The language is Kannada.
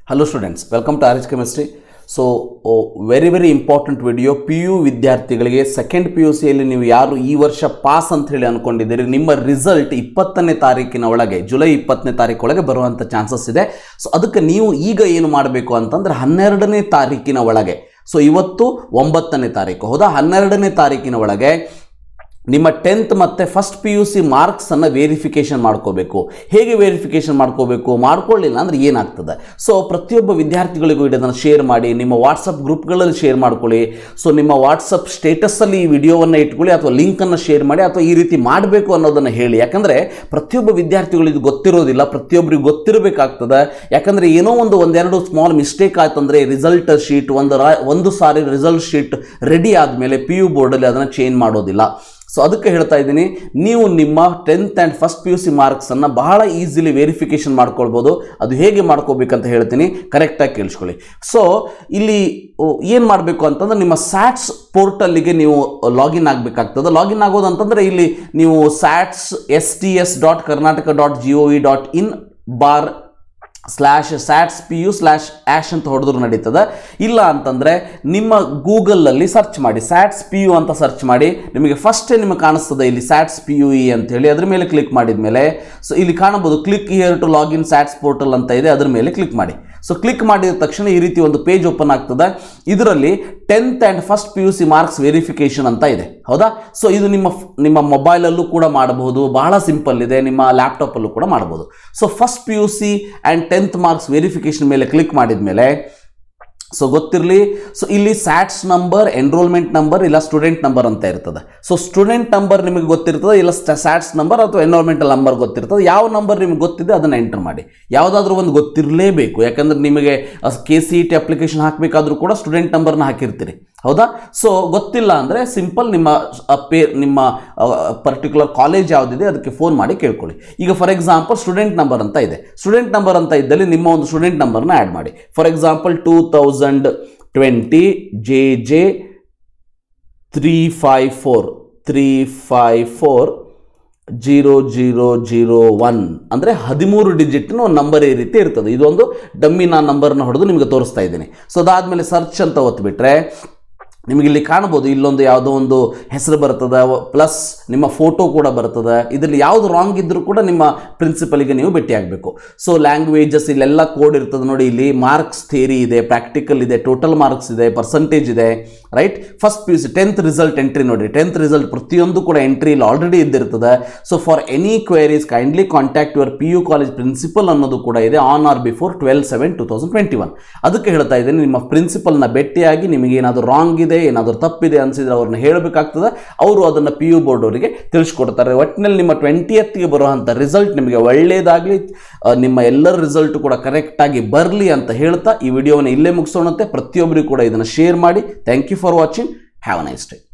hello students welcome to RH chemistry so very very important video P U ವಿದ್ಯಾರ್ಥಿಗಳಿಗೆ ಸೆಕೆಂಡ್ ಪಿ ಯು ಸಿಯಲ್ಲಿ ನೀವು ಯಾರು ಈ ವರ್ಷ ಪಾಸ್ ಅಂತ ಹೇಳಿ ಅಂದ್ಕೊಂಡಿದ್ದೀರಿ ನಿಮ್ಮ ರಿಸಲ್ಟ್ ಇಪ್ಪತ್ತನೇ ತಾರೀಕಿನ ಒಳಗೆ ಜುಲೈ ಇಪ್ಪತ್ತನೇ ತಾರೀಕು ಒಳಗೆ ಬರುವಂಥ ಚಾನ್ಸಸ್ ಇದೆ ಸೊ ಅದಕ್ಕೆ ನೀವು ಈಗ ಏನು ಮಾಡಬೇಕು ಅಂತಂದ್ರೆ ಹನ್ನೆರಡನೇ ತಾರೀಕಿನ ಒಳಗೆ ಸೊ ಇವತ್ತು ಒಂಬತ್ತನೇ ತಾರೀಕು ಹೌದಾ ಹನ್ನೆರಡನೇ ತಾರೀಕಿನ ಒಳಗೆ ನಿಮ್ಮ ಟೆಂತ್ ಮತ್ತು ಫಸ್ಟ್ ಪಿ ಯು ಸಿ ಮಾರ್ಕ್ಸನ್ನು ವೇರಿಫಿಕೇಷನ್ ಮಾಡ್ಕೋಬೇಕು ಹೇಗೆ ವೇರಿಫಿಕೇಷನ್ ಮಾಡ್ಕೋಬೇಕು ಮಾಡ್ಕೊಳ್ಳಿಲ್ಲ ಅಂದರೆ ಏನಾಗ್ತದೆ ಸೊ ಪ್ರತಿಯೊಬ್ಬ ವಿದ್ಯಾರ್ಥಿಗಳಿಗೂ ಇದನ್ನು ಶೇರ್ ಮಾಡಿ ನಿಮ್ಮ ವಾಟ್ಸಪ್ ಗ್ರೂಪ್ಗಳಲ್ಲಿ ಶೇರ್ ಮಾಡ್ಕೊಳ್ಳಿ ಸೊ ನಿಮ್ಮ ವಾಟ್ಸಪ್ ಸ್ಟೇಟಸ್ಸಲ್ಲಿ ಈ ವಿಡಿಯೋವನ್ನು ಇಟ್ಕೊಳ್ಳಿ ಅಥವಾ ಲಿಂಕನ್ನು ಶೇರ್ ಮಾಡಿ ಅಥವಾ ಈ ರೀತಿ ಮಾಡಬೇಕು ಅನ್ನೋದನ್ನು ಹೇಳಿ ಯಾಕಂದರೆ ಪ್ರತಿಯೊಬ್ಬ ವಿದ್ಯಾರ್ಥಿಗಳು ಇದು ಗೊತ್ತಿರೋದಿಲ್ಲ ಪ್ರತಿಯೊಬ್ಬರಿಗೆ ಗೊತ್ತಿರಬೇಕಾಗ್ತದೆ ಯಾಕಂದರೆ ಏನೋ ಒಂದು ಒಂದೆರಡು ಸ್ಮಾಲ್ ಮಿಸ್ಟೇಕ್ ಆಯ್ತಂದರೆ ರಿಸಲ್ಟ್ ಶೀಟ್ ಒಂದು ರಾ ಒಂದು ಸಾರಿ ರಿಸಲ್ಟ್ ಶೀಟ್ ರೆಡಿ ಆದಮೇಲೆ ಪಿ ಯು ಬೋರ್ಡಲ್ಲಿ ಅದನ್ನು ಚೇಂಜ್ ಮಾಡೋದಿಲ್ಲ ಸೊ ಅದಕ್ಕೆ ಹೇಳ್ತಾ ಇದ್ದೀನಿ ನೀವು ನಿಮ್ಮ tenth and first P U C ಮಾರ್ಕ್ಸನ್ನು ಬಹಳ ಈಸಿಲಿ ವೆರಿಫಿಕೇಷನ್ ಮಾಡ್ಕೊಳ್ಬೋದು ಅದು ಹೇಗೆ ಮಾಡ್ಕೋಬೇಕಂತ ಹೇಳ್ತೀನಿ ಕರೆಕ್ಟಾಗಿ ಕೇಳಿಸ್ಕೊಳ್ಳಿ ಸೊ ಇಲ್ಲಿ ಏನು ಮಾಡಬೇಕು ಅಂತಂದ್ರೆ ನಿಮ್ಮ ಸ್ಯಾಟ್ಸ್ ಪೋರ್ಟಲ್ಲಿಗೆ ನೀವು ಲಾಗಿನ್ ಆಗಬೇಕಾಗ್ತದೆ ಲಾಗಿನ್ ಆಗೋದು ಅಂತಂದರೆ ಇಲ್ಲಿ ನೀವು SATS S T S dot Karnataka dot G O V dot in bar slash SATS P U slash ಆ್ಯಶ್ ಅಂತ ಹೊಡೆದ್ರು ನಡೀತದೆ ಇಲ್ಲ ಅಂತಂದರೆ ನಿಮ್ಮ ಗೂಗಲಲ್ಲಿ ಸರ್ಚ್ ಮಾಡಿ ಸ್ಯಾಟ್ಸ್ ಪಿ ಯು ಅಂತ ಸರ್ಚ್ ಮಾಡಿ ನಿಮಗೆ ಫಸ್ಟೇ ನಿಮಗೆ ಕಾಣಿಸ್ತದೆ ಇಲ್ಲಿ ಸ್ಯಾಟ್ಸ್ ಪಿ ಯು ಇ ಅಂತ ಹೇಳಿ ಅದ್ರ ಮೇಲೆ ಕ್ಲಿಕ್ ಮಾಡಿದ ಮೇಲೆ ಸೊ ಇಲ್ಲಿ ಕಾಣಬಹುದು click here to login SATS portal ಅಂತ ಇದೆ ಅದ್ರ ಮೇಲೆ ಕ್ಲಿಕ್ ಮಾಡಿ ಸೊ ಕ್ಲಿಕ್ ಮಾಡಿದ ತಕ್ಷಣ ಈ ರೀತಿ ಒಂದು ಪೇಜ್ ಓಪನ್ ಆಗ್ತದೆ ಇದರಲ್ಲಿ tenth and first P U C marks verification ಅಂತ ಇದೆ ಹೌದಾ ಸೊ ಇದು ನಿಮ್ಮ ನಿಮ್ಮ ಮೊಬೈಲಲ್ಲೂ ಕೂಡ ಮಾಡಬಹುದು ಬಹಳ ಸಿಂಪಲ್ ಇದೆ ನಿಮ್ಮ ಲ್ಯಾಪ್ಟಾಪಲ್ಲೂ ಕೂಡ ಮಾಡಬಹುದು so first P U C and tenth marks verification ಮೇಲೆ ಕ್ಲಿಕ್ ಮಾಡಿದ ಮೇಲೆ ಸೊ ಗೊತ್ತಿರಲಿ ಸೊ ಇಲ್ಲಿ ಸ್ಯಾಟ್ಸ್ ನಂಬರ್ ಎನ್ರೋಲ್ಮೆಂಟ್ ನಂಬರ್ ಇಲ್ಲ ಸ್ಟೂಡೆಂಟ್ ನಂಬರ್ ಅಂತ ಇರ್ತದೆ ಸೊ ಸ್ಟೂಡೆಂಟ್ ನಂಬರ್ ನಿಮಗೆ ಗೊತ್ತಿರ್ತದೆ ಇಲ್ಲ ಸ್ಯಾಟ್ಸ್ ನಂಬರ್ ಅಥವಾ ಎನ್ರೋಲ್ಮೆಂಟಲ್ ನಂಬರ್ ಗೊತ್ತಿರ್ತದೆ ಯಾವ ನಂಬರ್ ನಿಮಗೆ ಗೊತ್ತಿದೆ ಅದನ್ನು ಎಂಟರ್ ಮಾಡಿ ಯಾವುದಾದ್ರೂ ಒಂದು ಗೊತ್ತಿರಲೇಬೇಕು ಯಾಕಂದ್ರೆ ನಿಮಗೆ K C E T application ಹಾಕಬೇಕಾದ್ರೂ ಕೂಡ ಸ್ಟೂಡೆಂಟ್ ನಂಬರ್ನ ಹಾಕಿರ್ತೀರಿ ಹೌದಾ ಸೊ ಗೊತ್ತಿಲ್ಲ ಅಂದರೆ ಸಿಂಪಲ್ ನಿಮ್ಮ ಪೇ ನಿಮ್ಮ ಪರ್ಟಿಕ್ಯುಲರ್ ಕಾಲೇಜ್ ಯಾವುದಿದೆ ಅದಕ್ಕೆ ಫೋನ್ ಮಾಡಿ ಕೇಳ್ಕೊಳ್ಳಿ ಈಗ ಫಾರ್ ಎಕ್ಸಾಂಪಲ್ ಸ್ಟೂಡೆಂಟ್ ನಂಬರ್ ಅಂತ ಇದೆ ಸ್ಟೂಡೆಂಟ್ ನಂಬರ್ ಅಂತ ಇದ್ದಲ್ಲಿ ನಿಮ್ಮ ಒಂದು ಸ್ಟೂಡೆಂಟ್ ನಂಬರ್ನ ಆ್ಯಡ್ ಮಾಡಿ for example two thousand twenty J J three five four three five four zero zero zero one ಅಂದರೆ ಹದಿಮೂರು ಡಿಜಿಟ್ನ ಒಂದು ನಂಬರ್ ಈ ರೀತಿ ಇರ್ತದೆ ಇದೊಂದು ಡಮ್ಮಿ ನಾನು ನಂಬರ್ನ ಹೊಡೆದು ನಿಮಗೆ ತೋರಿಸ್ತಾ ಇದ್ದೀನಿ ಸೊ ಅದಾದಮೇಲೆ ಸರ್ಚ್ ಅಂತ ಒತ್ತಿಬಿಟ್ರೆ ನಿಮಗೆ ಇಲ್ಲಿ ಕಾಣ್ಬೋದು ಇಲ್ಲೊಂದು ಯಾವುದೋ ಒಂದು ಹೆಸರು ಬರ್ತದೆ ಪ್ಲಸ್ ನಿಮ್ಮ ಫೋಟೋ ಕೂಡ ಬರ್ತದೆ ಇದರಲ್ಲಿ ಯಾವುದು ರಾಂಗ್ ಇದ್ದರೂ ಕೂಡ ನಿಮ್ಮ ಪ್ರಿನ್ಸಿಪಲಿಗೆ ನೀವು ಭೇಟಿ ಆಗಬೇಕು ಸೊ ಲ್ಯಾಂಗ್ವೇಜಸ್ ಇಲ್ಲೆಲ್ಲ ಕೋಡ್ ಇರ್ತದೆ ನೋಡಿ ಇಲ್ಲಿ ಮಾರ್ಕ್ಸ್ ಥಿಯರಿ ಇದೆ ಪ್ರಾಕ್ಟಿಕಲ್ ಇದೆ ಟೋಟಲ್ ಮಾರ್ಕ್ಸ್ ಇದೆ ಪರ್ಸಂಟೇಜ್ ಇದೆ right first P U C tenth result entry ನೋಡಿ ಟೆಂತ್ ರಿಸಲ್ಟ್ ಪ್ರತಿಯೊಂದು ಕೂಡ ಎಂಟ್ರಿ ಇಲ್ಲಿ ಆಲ್ರೆಡಿ ಇದ್ದಿರ್ತದೆ so for any queries kindly contact your P U college principal ಅನ್ನೋದು ಕೂಡ ಇದೆ on or before twelve seven two thousand twenty one ಅದಕ್ಕೆ ಹೇಳ್ತಾ ಇದ್ದೀನಿ ನಿಮ್ಮ ಪ್ರಿನ್ಸಿಪಲ್ನ ಭೇಟಿಯಾಗಿ ನಿಮಗೆ ಏನಾದರೂ ರಾಂಗ್ ಇದೆ ಏನಾದರೂ ತಪ್ಪಿದೆ ಅನಿಸಿದ್ರೆ ಅವ್ರನ್ನ ಹೇಳಬೇಕಾಗ್ತದೆ ಅವರು ಅದನ್ನು ಪಿ ಯು ಬೋರ್ಡ್ ಅವರಿಗೆ ತಿಳಿಸ್ಕೊಡ್ತಾರೆ ಒಟ್ಟಿನಲ್ಲಿ ನಿಮ್ಮ ಟ್ವೆಂಟಿಯತ್ಗೆ ಬರುವಂಥ ರಿಸಲ್ಟ್ ನಿಮಗೆ ಒಳ್ಳೆಯದಾಗಲಿ ನಿಮ್ಮ ಎಲ್ಲರ ರಿಸಲ್ಟ್ ಕೂಡ ಕರೆಕ್ಟಾಗಿ ಬರಲಿ ಅಂತ ಹೇಳ್ತಾ ಈ ವಿಡಿಯೋವನ್ನು ಇಲ್ಲೇ ಮುಗಿಸೋಣಂತೆ ಪ್ರತಿಯೊಬ್ಬರಿಗೂ ಕೂಡ ಇದನ್ನು ಶೇರ್ ಮಾಡಿ thank you for watching have a nice day